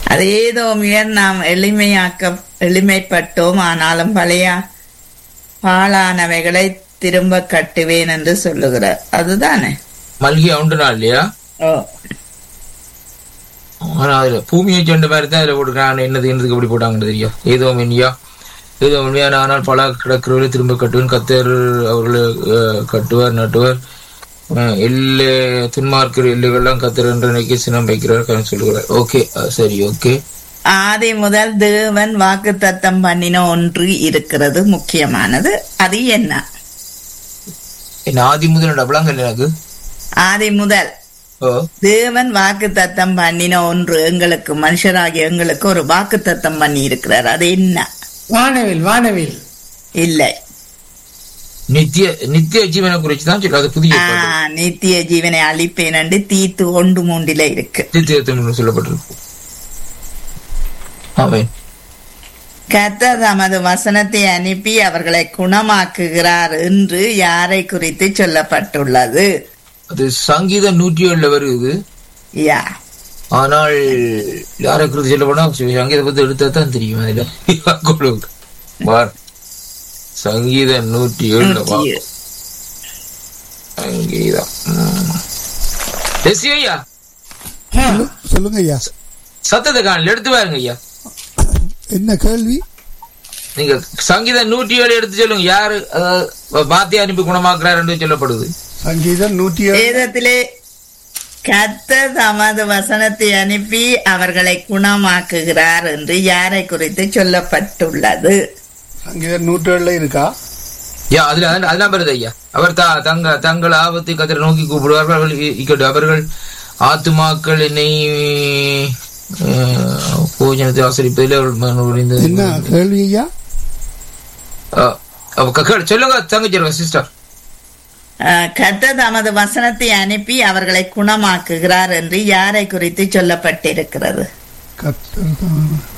அதேதோ முயர் நாம் எளிமையாக்க எளிமைப்பட்டோம் ஆனாலும் பழைய பாழானவைகளை திரும்ப கட்டுவேன் என்று சொல்லுகிறார் அதுதானே மல்கி உண்டு நாள் இல்லையா ஓ ஆனா அதுல பூமியை சொன்ன மாதிரி தான் அதுல போட்டுருக்கான் என்னது என்னதுக்கு எப்படி போட்டாங்கன்னு தெரியும் ஏதோ மென்னியா ஏதோ உண்மையான ஆனால் பல கிடக்கிறவர்களை திரும்ப கட்டுவேன் கத்தர் அவர்களை அஹ், கட்டுவார் நட்டுவார் அஹ், எல்லை துன்மார்க்கிற எல்லைகள்லாம் கத்தர் என்று நினைக்க சினம் வைக்கிறார் சொல்லுகிறார் ஓகே சரி ஓகே ஆதி முதல் தேவன் வாக்கு தத்தம் பண்ணின ஒன்று இருக்கிறது முக்கியமானது அது என்ன என்ன ஆதி முதல் டபுளாங்கல் எனக்கு ஆதி முதல் ஓ தேவன் வாக்கு தத்தம் பண்ணின ஒன்று எங்களுக்கு மனுஷராகிய எங்களுக்கு ஒரு வாக்கு தத்தம் பண்ணி இருக்கிறார் அது என்ன வானவில் வானவில் இல்லை நித்திய நித்திய ஜீவனை குறிச்சு தான் சொல்லு அது புதிய ஆ, ஏற்பாடு. நித்திய ஜீவனை அழிப்பேன் என்று தீத்து ஒன்று மூண்டில இருக்கு நித்தியத்துவம் சொல்லப்பட்டிருக்கு ஆமென் கர்த்தர் தமது வசனத்தை அனுப்பி அவர்களை குணமாக்குகிறார் என்று யாரை குறித்து சொல்லப்பட்டுள்ளது அது சங்கீதம் நூற்றி ஏழுல வருது யா ஆனால் யாரை குறித்து சொல்ல போனா சங்கீத பத்தி எடுத்தா தான் தெரியும் அதுல கொடுங்க. பார். சங்கீதம் நூற்றி ஏழுல வா நூற்றி ஏழு. சங்கீதம் ம். எஸ்சி ஐயா சொல்லு- சொல்லுங்க ஐயா சத்தத்தை காணல எடுத்து பாருங்க ஐயா என்ன கேள்வி நீங்க சங்கீதம் நூற்றி ஏழு எடுத்து சொல்லுங்க யாரு அதாவது, பாத்தியா அனுப்பி குணமாக்குறாரு என்று சொல்லப்படுது சங்கீதம் நூற்றி ஏழு வேதத்திலே கர்த்தர் தமது வசனத்தை அனுப்பி அவர்களை குணமாக்குகிறார் என்று யாரை குறித்து சொல்லப்பட்டுள்ளது சங்கீதம் நூற்றி ஏழுல இருக்கா யா அதுல அதுல- அதெல்லாம் வருது ஐயா அவர் தா தங்க தங்கள் ஆபத்தை கத்திர நோக்கி கூப்பிடுவார்கள் அவர்கள் இ- இக்கட்டு அவர்கள் ஆத்துமாக்கள் என்னை அஹ், போஜனத்தை ஆசிரிப்பதில் அவர்கள் மன உடைந்து- என்ன கேள்வி ஐயா அஹ், அவ க- கேளு, சொல்லுங்க தங்கச்சி சிஸ்டர் அஹ், கர்த்தர் தமது வசனத்தை அனுப்பி அவர்களை குணமாக்குகிறார் என்று யாரை குறித்து சொல்லப்பட்டிருக்கிறது கர்த்தர் தான்